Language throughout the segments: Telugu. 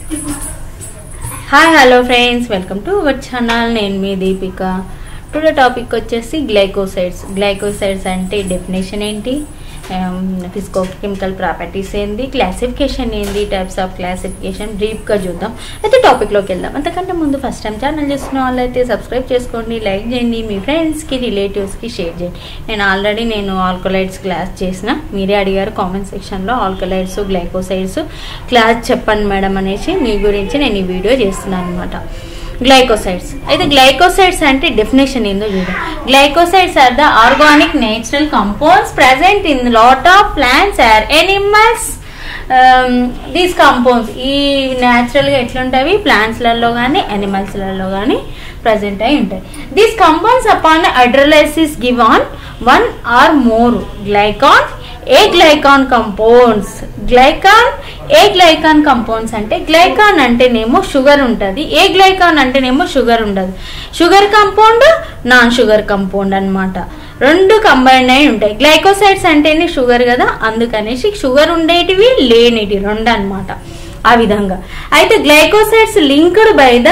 hi hello friends welcome to our channel నేను మీ దీపిక టుడే టాపిక్ వచ్చేసి గ్లైకోసైడ్స్ గ్లైకోసైడ్స్ అంటే డెఫినేషన్ ఏంటి ఫిజికో కెమికల్ ప్రాపర్టీస్ ఏంది క్లాసిఫికేషన్ ఏంది టైప్స్ ఆఫ్ క్లాసిఫికేషన్ బ్రీఫ్గా చూద్దాం అయితే టాపిక్లోకి వెళ్దాం అంతకంటే ముందు ఫస్ట్ టైం ఛానల్ చూస్తున్న వాళ్ళైతే సబ్స్క్రైబ్ చేసుకోండి లైక్ చేయండి మీ ఫ్రెండ్స్కి రిలేటివ్స్కి షేర్ చేయండి నేను ఆల్రెడీ నేను ఆల్కలైడ్స్ క్లాస్ చేసిన మీరే అడిగారు కామెంట్ సెక్షన్లో ఆల్కలైడ్స్ గ్లైకోసైడ్స్ క్లాస్ చెప్పండి మేడం అనేసి మీ గురించి నేను ఈ వీడియో చేస్తున్నాను అనమాట గ్లైకోసైడ్స్ అయితే గ్లైకోసైడ్స్ అంటే డెఫినేషన్ ఏందో చూద్దాం glycosides are the organic natural compounds present in lot of plants or animals these compounds ఈ న్యాచురల్గా ఎట్లుంటాయి ప్లాంట్స్లలో కానీ యానిమల్స్లలో కానీ ప్రజెంట్ అయి ఉంటాయి these compounds upon hydrolysis give on one or more glycone aglycone compounds glycone aglycone compounds అంటే గ్లైకాన్ అంటేనేమో షుగర్ ఉంటుంది ఏ గ్లైకాన్ అంటేనేమో షుగర్ ఉండదు sugar compound non sugar compound అన్నమాట రెండు కంబైన్ అయి ఉంటాయి గ్లైకోసైడ్స్ అంటేనే షుగర్ కదా అందుకనేసి షుగర్ ఉండేటివి లేనిటి రెండు అన్నమాట ఆ విధంగా అయితే గ్లైకోసైడ్స్ లింక్డ్ బై ద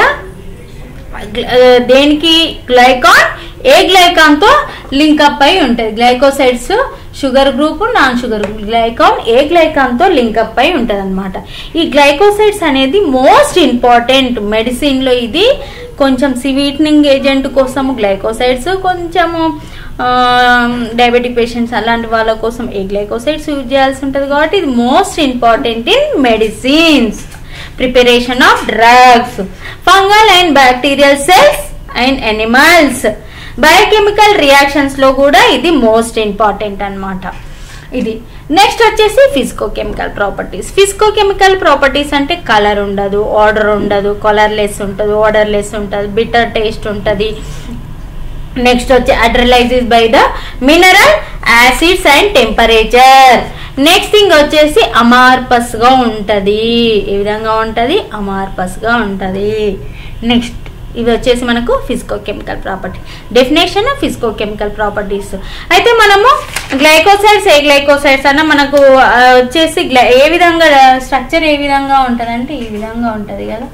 దేనికి గ్లైకాన్ ఏ గ్లైకాన్ తో లింక్ అప్ అయి ఉంటుంది glycosides sugar group non sugar glycone aglycone తో లింక్ అప్ అయి ఉంటుంది అనమాట ఈ గ్లైకోసైడ్స్ అనేది మోస్ట్ ఇంపార్టెంట్ మెడిసిన్ లో ఇది కొంచెం స్వీటనింగ్ ఏజెంట్ కోసం గ్లైకోసైడ్స్ కొంచెము డయాబెటిక్ పేషెంట్స్ అలాంటి వాళ్ళ కోసం ఏ గ్లైకోసైడ్స్ యూజ్ చేయాల్సి ఉంటుంది కాబట్టి ఇది most important in medicines preparation of drugs fungal and bacterial cells and animals biochemical reactions లో కూడా ఇది మోస్ట్ ఇంపార్టెంట్ అన్నమాట ఇది నెక్స్ట్ వచ్చేసి physico chemical properties physico chemical properties అంటే కలర్ ఉండదు ఆర్డర్ ఉండదు కలర్లెస్ ఉంటుంది ఆర్డర్లెస్ ఉంటుంది బిటర్ టేస్ట్ ఉంటుంది నెక్స్ట్ వచ్చి hydrolyses by the mineral acids and temperature next thing వచ్చేసి అమార్పస్ గా ఉంటది ఏ విధంగా ఉంటది అమార్పస్ గా ఉంటది నెక్స్ట్ ఇవి వచ్చేసి మనకు physico chemical property definition physico chemical properties అయితే మనము గ్లైకోసైడ్స్ ఏ గ్లైకోసైడ్స్ అన్న మనకు ఆ, వచ్చేసి గ్లై- ఏ విధంగా స్ట్రక్చర్ ఏ విధంగా ఉంటది అంటే ఈ విధంగా ఉంటది కదా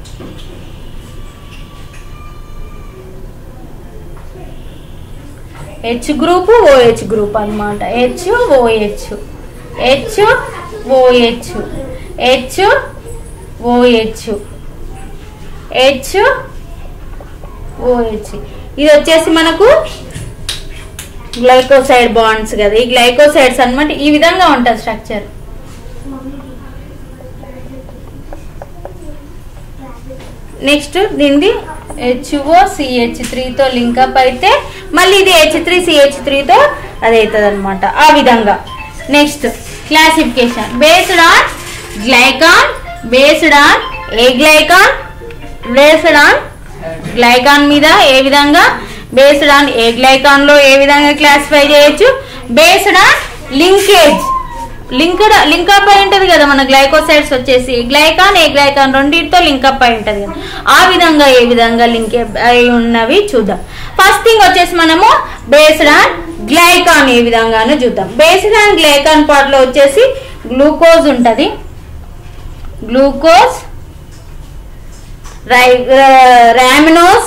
హెచ్ గ్రూప్ ఓహెచ్ గ్రూప్ అన్నమాట H OH H OH H OH H OH ఇది వచ్చేసి మనకు గ్లైకోసైడ్ బాండ్స్ కదా ఈ గ్లైకోసైడ్స్ అన్నమాట ఈ విధంగా ఉంటుంది స్ట్రక్చర్ నెక్స్ట్ దీనిది హెచ్ఓ సిహెచ్ త్రీతో లింకప్ అయితే మళ్ళీ ఇది హెచ్ త్రీ సిహెచ్ త్రీతో అది అవుతుంది అనమాట ఆ విధంగా next classification based on glycone based on aglycone based on glycone మీద ఏ విధంగా బేస్డ్ ఆన్ ఏ గ్లైకాన్ లో ఏ విధంగా క్లాసిఫై చేయొచ్చు based on linkage linked link up అయి ఉంటది కదా మన గ్లైకోసైడ్స్ వచ్చేసి గ్లైకాన్ ఏ గ్లైకాన్ రెండింటితో లింకప్ అయి ఉంటది కదా ఆ విధంగా ఏ విధంగా లింక్ అయి ఉన్నవి చూద్దాం ఫస్ట్ థింగ్ వచ్చేసి మనము బేస్డ్ ఆన్ గ్లైకాన్ ఏ విధంగానో చూద్దాం బేస్డ్ ఆన్ గ్లైకాన్ పార్ట్ లో వచ్చేసి గ్లూకోజ్ ఉంటది గ్లూకోజ్ రై రామినోస్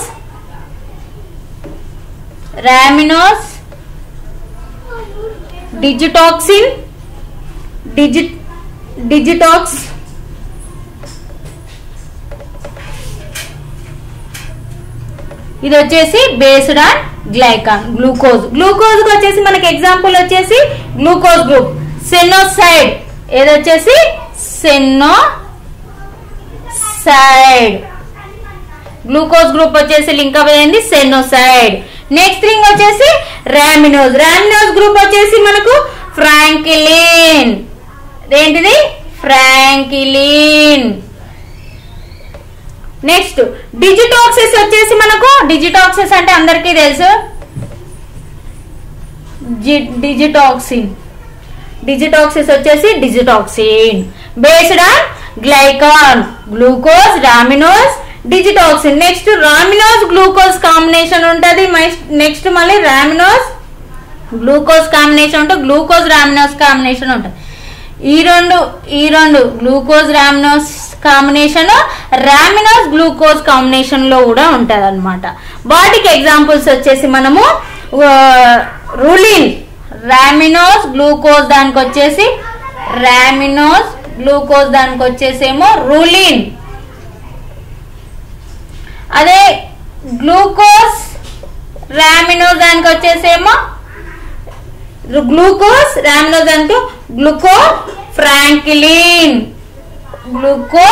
రామినోస్ డిజిటాక్సిన్ డిజి డిజిటాక్స్ ఇది వచ్చేసి based on glycone glucose glucose వచ్చేసి మనకి ఎగ్జాంపుల్ వచ్చేసి గ్లూకోజ్ గ్రూప్ సెనోసైడ్ ఏది వచ్చేసి సెన్నో సైడ్ గ్లూకోజ్ గ్రూప్ వచ్చేసి లింక్ అయింది సెనోసైడ్ నెక్స్ట్ థింగ్ వచ్చేసి రామినోజ్ రామినోజ్ గ్రూప్ వచ్చేసి మనకు ఫ్రాంకిలిన్ ఏంటిది ఫ్రాంకిలిన్ నెక్స్ట్ డిజిటాక్సిస్ వచ్చేసి మనకు డిజిటాక్సిస్ అంటే అందరికీ తెలుసు జి- డిజిటాక్సిన్ డిజిటాక్సిస్ వచ్చేసి digitoxin based on glycone glucose rhamnose digitoxin next rhamnose glucose combination ఉంటది నెక్స్ట్ మళ్ళీ రామినోస్ గ్లూకోజ్ కాంబినేషన్ ఉంటుంది గ్లూకోజ్ రామినోస్ కాంబినేషన్ ఉంటుంది ఈ రెండు ఈ రెండు glucose rhamnose combination rhamnose glucose combination లో కూడా ఉంటది అనమాట వాటికి ఎగ్జాంపుల్స్ వచ్చేసి మనము రులిన్ రామినోస్ గ్లూకోజ్ దానికి వచ్చేసి రామినోస్ గ్లూకోజ్ దానికి వచ్చేసేమో రులిన్ అదే గ్లూకోజ్ రామినోస్ దానికి వచ్చేసేమో గ్లూకోజ్ రామినోస్ దానికి glucofrangulin 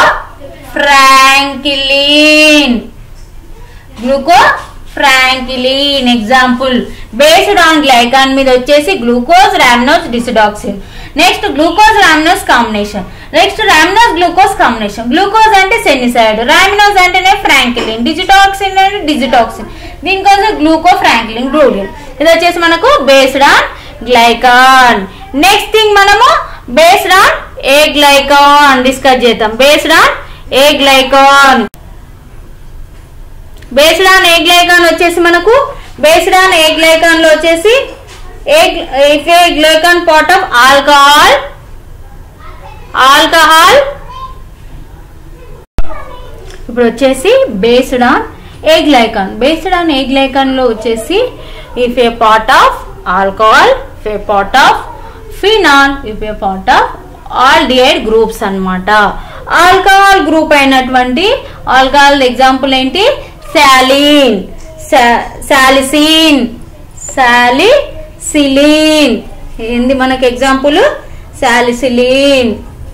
glucofrangulin glucofrangulin example based on glycone మీద వచ్చేసి glucose rhamnose digitoxin next glucose rhamnose combination next rhamnose glucose combination glucose అంటే సెనిసైడ్ రామినోస్ అంటేనే ఫ్రాంకిలిన్ డిజిటాక్సిన్ అంటే డిజిటాక్సిన్ దీనికోసం గ్లూకో ఫ్రాంకిలిన్ గ్లూలిన్ ఇది వచ్చేసి మనకు based on glycone next thing మనము based on aglycone discuss చేద్దాం based on aglycone based on aglycone వచ్చేసి మనకు బేస్డ్ ఆన్ ఏ గ్లైకాన్ లో వచ్చేసి a if aglycone part of alcohol alcohol ఇప్పుడు వచ్చేసి based on aglycone based on aglycone లో వచ్చేసి if a part of alcohol if a part of phenol if a part of aldehyde groups అన్నమాట ఆల్కహాల్ గ్రూప్ అయినటువంటి ఆల్కహాల్ ఎగ్జాంపుల్ ఏంటి శాలిన్ సాలిసిన్ సాలిసిలిన్ ఏంది మనకి example salicin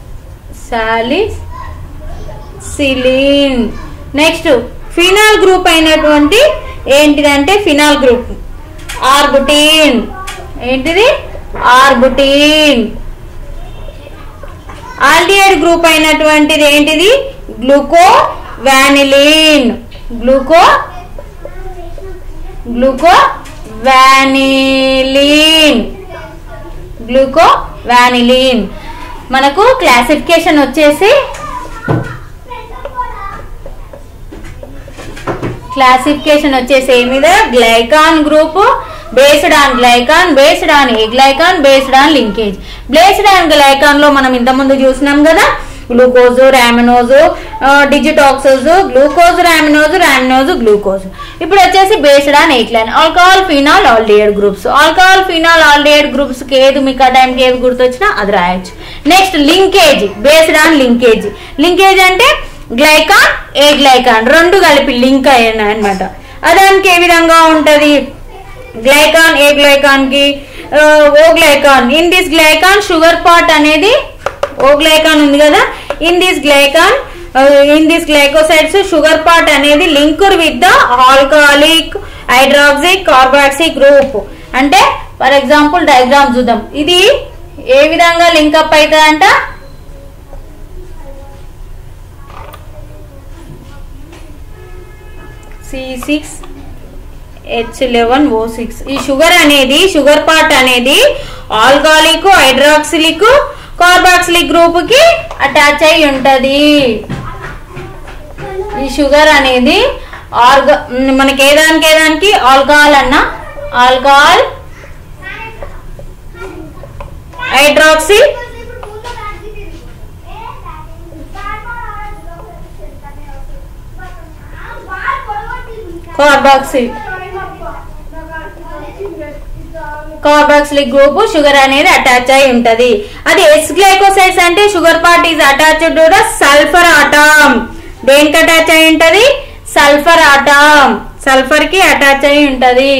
salicin next phenol group అయినటువంటి ఏంటిదంటే ఫినాల్ గ్రూప్ ఆర్బుటిన్ ఏంటిది ఆర్బుటిన్ ఆల్డిహైడ్ గ్రూప్ అయినటువంటిది ఏంటిది గ్లూకో వ్యానిలిన్ గ్లూకో గ్లూకో వ్యానిలిన్ గ్లూకో వ్యానిలిన్ మనకు క్లాసిఫికేషన్ వచ్చేసి క్లాసిఫికేషన్ వచ్చేసి ఏమిదా glycone group based on glycone based on aglycone based on linkage based on glycone లో మనం ఇంతకుముందు చూసినాం కదా glucose rhamnose digitoxose glucose rhamnose rhamnose glucose ఇప్పుడు వచ్చేసి బేస్డ్ ఆన్ ఎయిట్లైన్ alcohol phenol aldehyde groups alcohol phenol aldehyde groups కి ఏది మీకు ఆ టైంకి ఏది గుర్తొచ్చినా అది రాయొచ్చు next linkage based on linkage linkage అంటే గ్లైకాన్ ఏ గ్లైకాన్ రెండు కలిపి లింక్ అయ్యాయి అనమాట అదానికి ఏ విధంగా ఉంటది గ్లైకాన్ ఏ గ్లైకాన్ కి ఆ, O glycone in this glycone sugar part అనేది ఓ గ్లైకాన్ ఉంది కదా in this glycone in this glycosides sugar part అనేది linked with the alcoholic hydroxyl carboxyl group అంటే ఫర్ ఎగ్జాంపుల్ డయాగ్రామ్ చూద్దాం ఇది ఏ విధంగా లింకప్ అవుతుందంట C six H eleven O six ఈ షుగర్ అనేది షుగర్ పార్ట్ అనేది ఆల్కాలిక్ హైడ్రాక్సిలిక్ కార్బాక్సిలిక్ గ్రూప్ కి అటాచ్ అయి ఉంటది ఈ షుగర్ అనేది ఆర్గా మనకి ఏదానికి ఏదానికి ఆల్కహాల్ అన్న alcohol hydroxy carboxy carboxylic group sugar అనేది అటాచ్ అయి ఉంటది అది ఎస్ గ్లైకోసైడ్స్ అంటే sugar part is attached to the sulphur atom దేనికి అటాచ్ అయి ఉంటది సల్ఫర్ ఆటమ్ సల్ఫర్ కి అటాచ్ అయి ఉంటది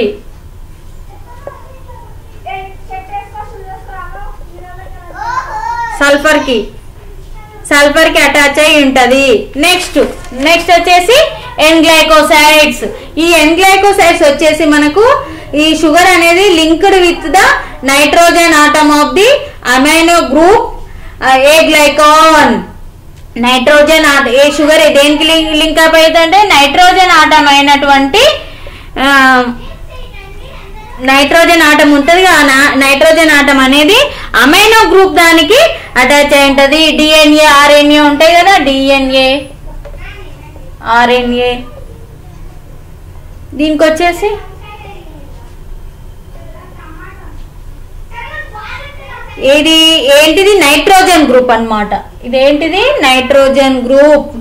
సల్ఫర్ కి సల్ఫర్ కి అటాచ్ అయి ఉంటది నెక్స్ట్ నెక్స్ట్ వచ్చేసి ఎన్ గ్లైకోసైడ్స్ ఈ ఎన్ గ్లైకోసైడ్స్ వచ్చేసి మనకు ఈ షుగర్ అనేది linked with the nitrogen atom of the amino group aglycone nitrogen atom a sugar దేనికి లింక్ అప్ అవుతుందంటే నైట్రోజన్ ఆటం అయినటువంటి ఆ, నైట్రోజన్ ఆటం ఉంటుంది ఆ నా- నైట్రోజన్ ఆటం అనేది అమైనో గ్రూప్ దానికి అటాచ్ అయి ఉంటది డిఎన్ఏ ఆర్ఎన్ఏ ఉంటాయి కదా డిఎన్ఏ ఆర్ఎన్ఏ దీనికి వచ్చేసి ఇది ఏంటిది నైట్రోజన్ గ్రూప్ అన్నమాట ఇదేంటిది నైట్రోజన్ గ్రూప్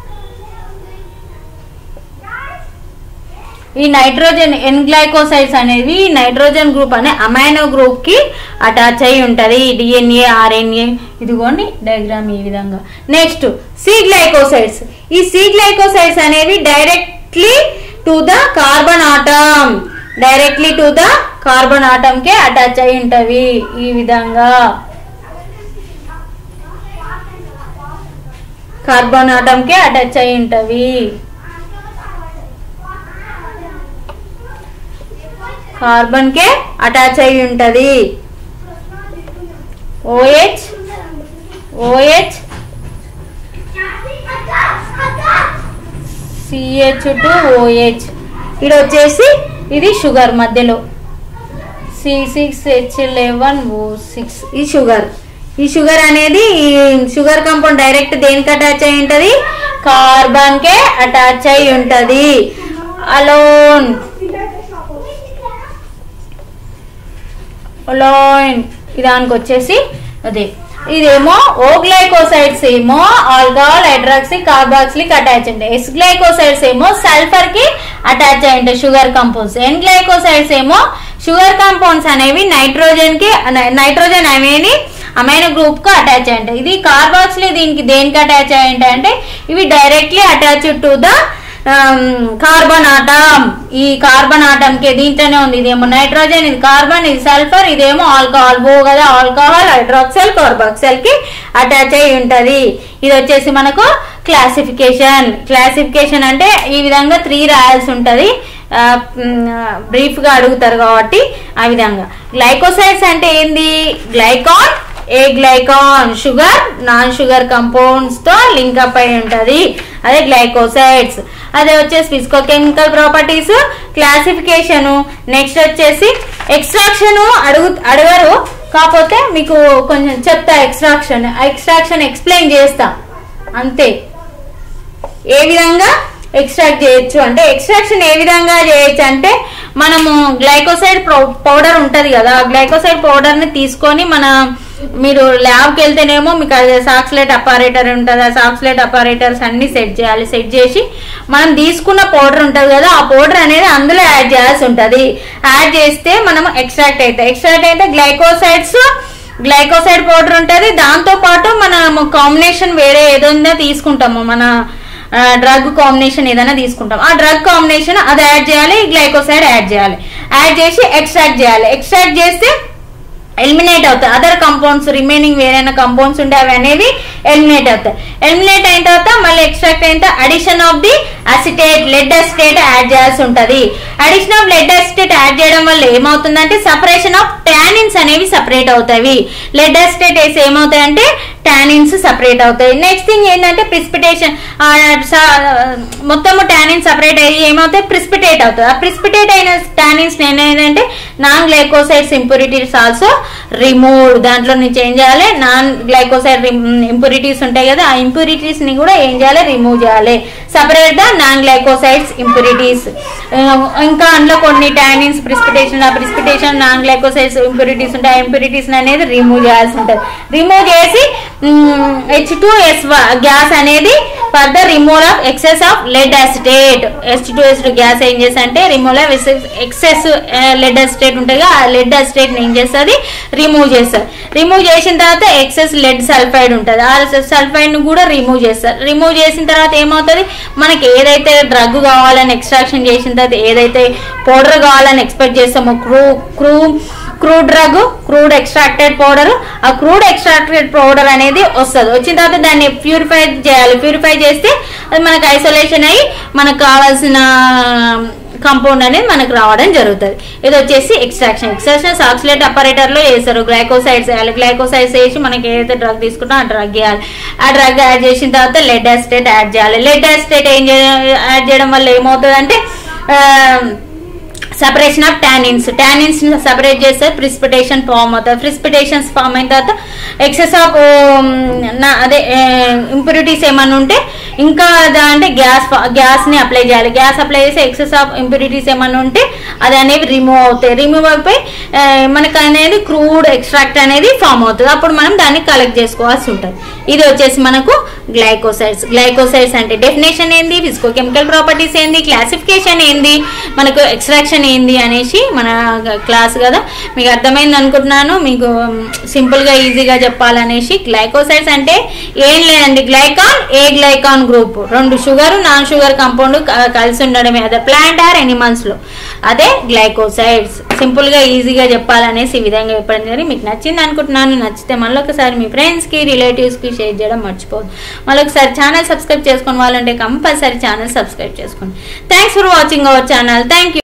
ఈ నైట్రోజన్ ఎన్ గ్లైకోసైడ్స్ అనేవి ఈ నైట్రోజన్ గ్రూప్ అనే అమైనో గ్రూప్ కి అటాచ్ అయి ఉంటది డిఎన్ఏ ఆర్ఎన్ఏ ఇదిగోండి డయాగ్రామ్ ఈ విధంగా నెక్స్ట్ సి గ్లైకోసైడ్స్ ఈ సి గ్లైకోసైడ్స్ అనేవి directly to the carbon atom directly to the carbon atom కే అటాచ్ అయి ఉంటవి ఈ విధంగా కార్బన్ ఆటమ్ కే అటాచ్ అయి ఉంటవి కార్బన్ కే అటాచ్ అయి ఉంటది OH OH CH two OH ఇది వచ్చేసి ఇది షుగర్ మధ్యలో C six H eleven O six ఈ షుగర్ ఈ షుగర్ అనేది ఈ షుగర్ కాంపౌండ్ డైరెక్ట్ దేనికి అటాచ్ అయి ఉంటది కార్బన్ కే అటాచ్ అయి ఉంటది అలోన్ అలోన్ దానికి వచ్చేసి అదే ఇదేమో ఓ గ్లైకోసైడ్స్ ఏమో ఆల్కహాల్ హైడ్రాక్సీ కార్బాక్సిలిక్ అటాచ్ ఉంటాయి ఎస్ గ్లైకోసైడ్స్ ఏమో సల్ఫర్ కి అటాచ్ అయి ఉంటాయి షుగర్ కంపౌండ్స్ ఎన్ గ్లైకోసైడ్స్ ఏమో షుగర్ కాంపౌండ్స్ అనేవి నైట్రోజన్ కి నైట్రోజన్ అనేవి అమైనో గ్రూప్ కు అటాచ్ అయి ఉంటాయి ఇది కార్బాక్సిల్ దీనికి దేనికి అటాచ్ అయి ఉంటాయి అంటే ఇవి directly attach to the carbon atom ఈ కార్బన్ ఆటమ్ కి దీంట్లోనే ఉంది ఇదేమో నైట్రోజన్ ఇది కార్బన్ ఇది సల్ఫర్ ఇదేమో ఆల్కహాల్ బో కదా ఆల్కహాల్ హైడ్రాక్సైల్ కార్బాక్సైల్ కి అటాచ్ అయి ఉంటది ఇది వచ్చేసి మనకు క్లాసిఫికేషన్ క్లాసిఫికేషన్ అంటే ఈ విధంగా త్రీ రాయాల్సి ఉంటది బ్రీఫ్ గా అడుగుతారు కాబట్టి ఆ విధంగా గ్లైకోసైడ్స్ అంటే ఏంది glycone aglycone sugar non sugar compounds తో లింక్ అప్ అయి ఉంటది అదే గ్లైకోసైడ్స్ అదే వచ్చేసి ఫిజికోకెమికల్ ప్రాపర్టీస్ క్లాసిఫికేషన్ నెక్స్ట్ వచ్చేసి ఎక్స్ట్రాక్షన్ అడుగు అడగరు కాకపోతే మీకు కొంచెం చెప్తా ఎక్స్ట్రాక్షన్ ఎక్స్ట్రాక్షన్ ఎక్స్ప్లెయిన్ చేస్తా అంతే ఏ విధంగా ఎక్స్ట్రాక్ట్ చేయొచ్చు అంటే ఎక్స్ట్రాక్షన్ ఏ విధంగా చేయొచ్చు అంటే మనము గ్లైకోసైడ్ పౌడర్ ఉంటది కదా ఆ గ్లైకోసైడ్ పౌడర్ ని తీసుకొని మన మీరు ల్యాబ్కి వెళ్తేనేమో మీకు అది సాక్స్లెట్ అపారేటర్ ఉంటుంది ఆ సాక్స్లెట్ అపారేటర్స్ అన్ని సెట్ చేయాలి సెట్ చేసి మనం తీసుకున్న పౌడర్ ఉంటుంది కదా ఆ పౌడర్ అనేది అందులో యాడ్ చేయాల్సి ఉంటుంది యాడ్ చేస్తే మనం ఎక్స్ట్రాక్ట్ అవుతాయి ఎక్స్ట్రాక్ట్ అయితే గ్లైకోసైడ్స్ గ్లైకోసైడ్ పౌడర్ ఉంటుంది దాంతో పాటు మనం కాంబినేషన్ వేరే ఏదైనా తీసుకుంటాము మన డ్రగ్ కాంబినేషన్ ఏదైనా తీసుకుంటాం ఆ డ్రగ్ కాంబినేషన్ అది యాడ్ చేయాలి గ్లైకోసైడ్ యాడ్ చేయాలి యాడ్ చేసి ఎక్స్ట్రాక్ట్ చేయాలి ఎక్స్ట్రాక్ట్ చేస్తే ఎలిమినేట్ అవుతాయి అదర్ కంపౌండ్స్ రిమైనింగ్ వేరైనా కంపౌండ్స్ ఉంటే అవి అనేవి ఎలిమినేట్ అవుతాయి ఎలిమినేట్ అయిన తర్వాత మళ్ళీ ఎక్స్ట్రాక్ట్ అయిన తర్వాత addition of the acetate lead acetate add చేయాల్సి ఉంటది addition of lead acetate add చేయడం వల్ల ఏమవుతుందంటే సపరేషన్ ఆఫ్ టానిన్స్ అనేవి సపరేట్ అవుతాయి లెడ్ అసిటేట్ వేసి ఏమవుతాయంటే టానిన్స్ సపరేట్ అవుతాయి నెక్స్ట్ థింగ్ ఏంటంటే ప్రిస్పిటేషన్ మొత్తము టానిన్ సపరేట్ అయ్యి ఏమవుతాయి ప్రిస్పిటేట్ అవుతుంది ఆ ప్రిస్పిటేట్ అయిన టానిన్స్ ఏంటంటే non glycosides impurities also remove దాంట్లో నుంచి ఏం చేయాలి నాన్ గ్లైకోసైడ్ ఇంప్యూరిటీస్ ఉంటాయి కదా ఆ ఇంప్యూరిటీస్ ని కూడా ఏం చేయాలి రిమూవ్ చేయాలి separate the non glycosides impurities ఇంకా అందులో కొన్ని టానిన్స్ ప్రిస్పిటేషన్ ఆ ప్రిస్పిటేషన్ నాన్ గ్లైకోసైడ్స్ ఇంప్యూరిటీస్ ఉంటాయి ఆ ఇంప్యూరిటీస్ అనేది రిమూవ్ చేయాల్సి ఉంటుంది రిమూవ్ చేసి హెచ్ టూ ఎస్ గ్యాస్ అనేది for the removal of excess of lead acetate H two S gas ఏం చేస్తా అంటే removal of excess lead acetate ఉంటుంది ఆ లెడ్ అసిటేట్ ఏం చేస్తుంది రిమూవ్ చేస్తారు రిమూవ్ చేసిన తర్వాత ఎక్సెస్ లెడ్ సల్ఫైడ్ ఉంటుంది ఆ సల్ఫైడ్ ను కూడా రిమూవ్ చేస్తారు రిమూవ్ చేసిన తర్వాత ఏమవుతుంది మనకి ఏదైతే డ్రగ్ కావాలని ఎక్స్ట్రాక్షన్ చేసిన తర్వాత ఏదైతే పౌడర్ కావాలని ఎక్స్పెక్ట్ చేస్తామో క్రూ క్రూ crude drug crude extracted powder ఆ క్రూడ్ ఎక్స్ట్రాక్టెడ్ పౌడర్ అనేది వస్తుంది వచ్చిన తర్వాత దాన్ని ప్యూరిఫై చేయాలి ప్యూరిఫై చేస్తే అది మనకు ఐసోలేషన్ అయ్యి మనకు కావాల్సిన కంపౌండ్ అనేది మనకు రావడం జరుగుతుంది ఇది వచ్చేసి ఎక్స్ట్రాక్షన్ ఎక్స్ట్రాక్షన్ ఆక్సిలేట్ అపరేటర్ లో వేస్తారు గ్లైకోసైడ్స్ వేయాలి గ్లైకోసైడ్స్ వేసి మనకి ఏదైతే డ్రగ్ తీసుకుంటాం ఆ డ్రగ్ వేయాలి ఆ డ్రగ్ యాడ్ చేసిన తర్వాత లెడ్ అసిటేట్ యాడ్ చేయాలి లెడ్ అసిటేట్ ఏం యాడ్ చేయడం వల్ల ఏమవుతుంది అంటే separation of tannins tannins separate చేస్తే ప్రిసిపిటేషన్ ఫామ్ అవుతుంది ప్రిసిపిటేషన్స్ ఫామ్ అయిన తర్వాత ఎక్సెస్ ఆఫ్ అదే ఇంప్యూరిటీస్ ఏమైనా ఉంటే ఇంకా దా- అంటే గ్యాస్ గ్యాస్ ని అప్లై చేయాలి గ్యాస్ అప్లై చేసి ఎక్సెస్ ఆఫ్ ఇంప్యూరిటీస్ ఏమైనా ఉంటే అది అనేవి రిమూవ్ అవుతాయి రిమూవ్ అయిపోయి ఆ, మనకు అనేది క్రూడ్ ఎక్స్ట్రాక్ట్ అనేది ఫామ్ అవుతుంది అప్పుడు మనం దాన్ని కలెక్ట్ చేసుకోవాల్సి ఉంటుంది ఇది వచ్చేసి మనకు గ్లైకోసైడ్స్ గ్లైకోసైడ్స్ అంటే డెఫినేషన్ ఏంది ఫిజికో కెమికల్ ప్రాపర్టీస్ ఏంది క్లాసిఫికేషన్ ఏంది మనకు ఎక్స్ట్రాక్షన్ ఏంది అనేసి మన క్లాస్ కదా మీకు అర్థమైంది అనుకుంటున్నాను మీకు సింపుల్ గా ఈజీగా చెప్పాలనేసి గ్లైకోసైడ్స్ అంటే ఏం లేదండి గ్లైకాన్ ఏ గ్లైకాన్ గ్రూప్ రెండు షుగర్ నాన్ షుగర్ కాంపౌండ్ కలిసి ఉండడమే అదే ప్లాంట్ ఆర్ ఎనిమల్స్ లో అదే గ్లైకోసైడ్స్ సింపుల్ గా ఈజీగా చెప్పాలనేసి ఈ విధంగా చెప్పడం జరిగింది మీకు నచ్చింది అనుకుంటున్నాను నచ్చితే మళ్ళీ ఒకసారి మీ ఫ్రెండ్స్ కి రిలేటివ్స్ కి షేర్ చేయడం మర్చిపోదు మళ్ళీ ఒకసారి ఛానల్ సబ్స్క్రైబ్ చేసుకుని వాళ్ళంటే కంపల్సరీ ఛానల్ సబ్స్క్రైబ్ చేసుకోండి thanks for watching our channel thank you